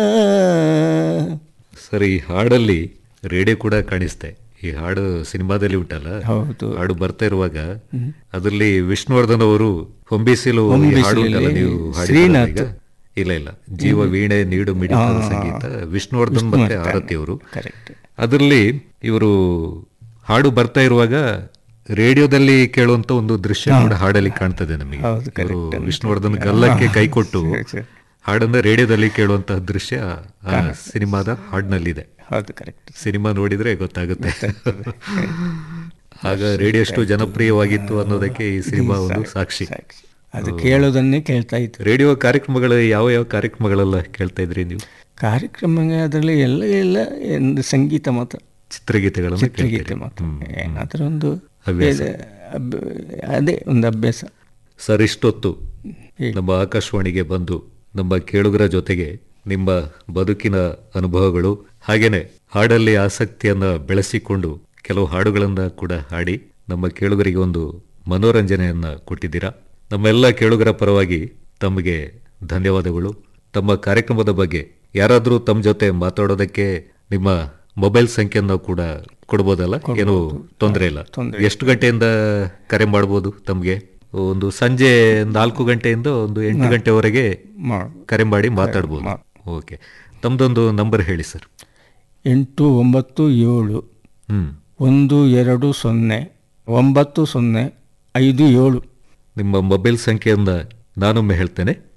Sir ಈ ಹಾಡಲ್ಲಿ radio ಕೂಡ ಕಾಣಿಸ್ತೆ ಈ ಹಾಡು ಸಿನಿಮಾದಲ್ಲಿ ಉಂಟಲ್ಲ ಹೌದು ಹಾಡು ಬರ್ತಾ ಇರುವಾಗ ಅದರಲ್ಲಿ ವಿಷ್ಣುವರ್ಧನ್ ಅವರು ಹೊಂಬಿಸಿಲು ಈ ಹಾಡು ಉಂಟಲ್ಲ ನೀವು ಹಾಡಿದ್ರಲ್ಲ ಈಗ? ಇಲ್ಲ ಇಲ್ಲ ಜೀವ ವೀಣೆ ನೀಡು ಮಿಡಿತದ ಸಂಗೀತ ವಿಷ್ಣುವರ್ಧನ್ ಮತ್ತೆ ಆರತಿ ಅವರು ಕರೆಕ್ಟ್ ಅದರಲ್ಲಿ ಇವರು ಹಾಡು ಬರ್ತಾ ಇರುವಾಗ ರೇಡಿಯೋದಲ್ಲಿ ಕೇಳುವಂತ ಒಂದು ದೃಶ್ಯ ಕೂಡ ಹಾಡಲ್ಲಿ ಕಾಣ್ತದೆ ನಮಗೆ ಹೌದು, ಇವರು ವಿಷ್ಣುವರ್ಧನ್ ಗಲ್ಲಕ್ಕೆ ಕೈ ಕೊಟ್ಟು ಹಾಡನ್ನ ರೇಡಿಯೋದಲ್ಲಿ ಕೇಳುವಂತಹ ದೃಶ್ಯ ಆ ಸಿನಿಮಾದ ಹಾಡಿನಲ್ಲಿದೆ ಹೌದು ಕರೆಕ್ಟ್ ಸಿನಿಮಾ ನೋಡಿದ್ರೆ ಗೊತ್ತಾಗುತ್ತೆ ಆಗ ರೇಡಿಯೋ ಎಷ್ಟು ಜನಪ್ರಿಯವಾಗಿತ್ತು ಅನ್ನೋದಕ್ಕೆ ಈ ಸಿನಿಮಾ ಒಂದು ಸಾಕ್ಷಿ ಸಾಕ್ಷಿ ಅದು ಕೇಳೋದನ್ನೇ ಕೇಳ್ತಾ ಇತ್ತು ರೇಡಿಯೋ ಕಾರ್ಯಕ್ರಮಗಳು ಯಾವ ಯಾವ ಕಾರ್ಯಕ್ರಮಗಳೆಲ್ಲ ಕೇಳ್ತಾ ಇದ್ರಿ ನೀವು ಕಾರ್ಯಕ್ರಮ ಅದರಲ್ಲಿ ಎಲ್ಲ ಎಲ್ಲ ಒಂದು ಸಂಗೀತ ಮಾತ್ರ ಚಿತ್ರಗೀತೆಗಳನ್ನು ಚಿತ್ರಗೀತೆ ಕೇಳ್ತೀರಿ ಮಾತ್ರ ಏನಾದರೂ ಒಂದು ಹವ್ಯಾಸ. ಬೇರೆ ಅಭ್ಯ- ಅದೇ ಒಂದು ಅಭ್ಯಾಸ ಸರ್ ಇಷ್ಟೊತ್ತು ನಮ್ಮ ಆಕಾಶವಾಣಿಗೆ ಬಂದು ನಮ್ಮ ಕೇಳುಗರ ಜೊತೆಗೆ ನಿಮ್ಮ ಬದುಕಿನ ಅನುಭವಗಳು ಹಾಗೇನೆ ಹಾಡಲ್ಲಿ ಆಸಕ್ತಿಯನ್ನ ಬೆಳೆಸಿಕೊಂಡು ಕೆಲವು ಹಾಡುಗಳನ್ನ ಕೂಡ ಹಾಡಿ ನಮ್ಮ ಕೇಳುಗರಿಗೆ ಒಂದು ಮನೋರಂಜನೆಯನ್ನ ಕೊಟ್ಟಿದ್ದೀರಾ ನಮ್ಮೆಲ್ಲ ಕೇಳುಗರ ಪರವಾಗಿ ತಮಗೆ ಧನ್ಯವಾದಗಳು ತಮ್ಮ ಕಾರ್ಯಕ್ರಮದ ಬಗ್ಗೆ ಯಾರಾದರೂ ತಮ್ಮ ಜೊತೆ ಮಾತಾಡೋದಕ್ಕೆ ನಿಮ್ಮ ಮೊಬೈಲ್ ಸಂಖ್ಯೆಯನ್ನು ಕೂಡ ಕೊಡ್ಬೋದಲ್ಲ ಏನು ತೊಂದರೆ ಇಲ್ಲ ಎಷ್ಟು ಗಂಟೆಯಿಂದ ಕರೆ ಮಾಡ್ಬೋದು ತಮಗೆ ಒಂದು ಸಂಜೆ ನಾಲ್ಕು ಗಂಟೆಯಿಂದ ಒಂದು ಎಂಟು ಗಂಟೆವರೆಗೆ ಮಾಡು ಕರೆ ಮಾಡಿ ಮಾತಾಡ್ಬೋದು ಓಕೆ ತಮ್ದೊಂದು ನಂಬರ್ ಹೇಳಿ ಸರ್ ಎಂಟು ಒಂಬತ್ತು ಏಳು ಹ್ಮ್ ಒಂದು ಎರಡು ಸೊನ್ನೆ ಒಂಬತ್ತು ಸೊನ್ನೆ ಐದು ಏಳು ನಿಮ್ಮ ಮೊಬೈಲ್ ಸಂಖ್ಯೆಯನ್ನ ನಾನೊಮ್ಮೆ ಹೇಳ್ತೇನೆ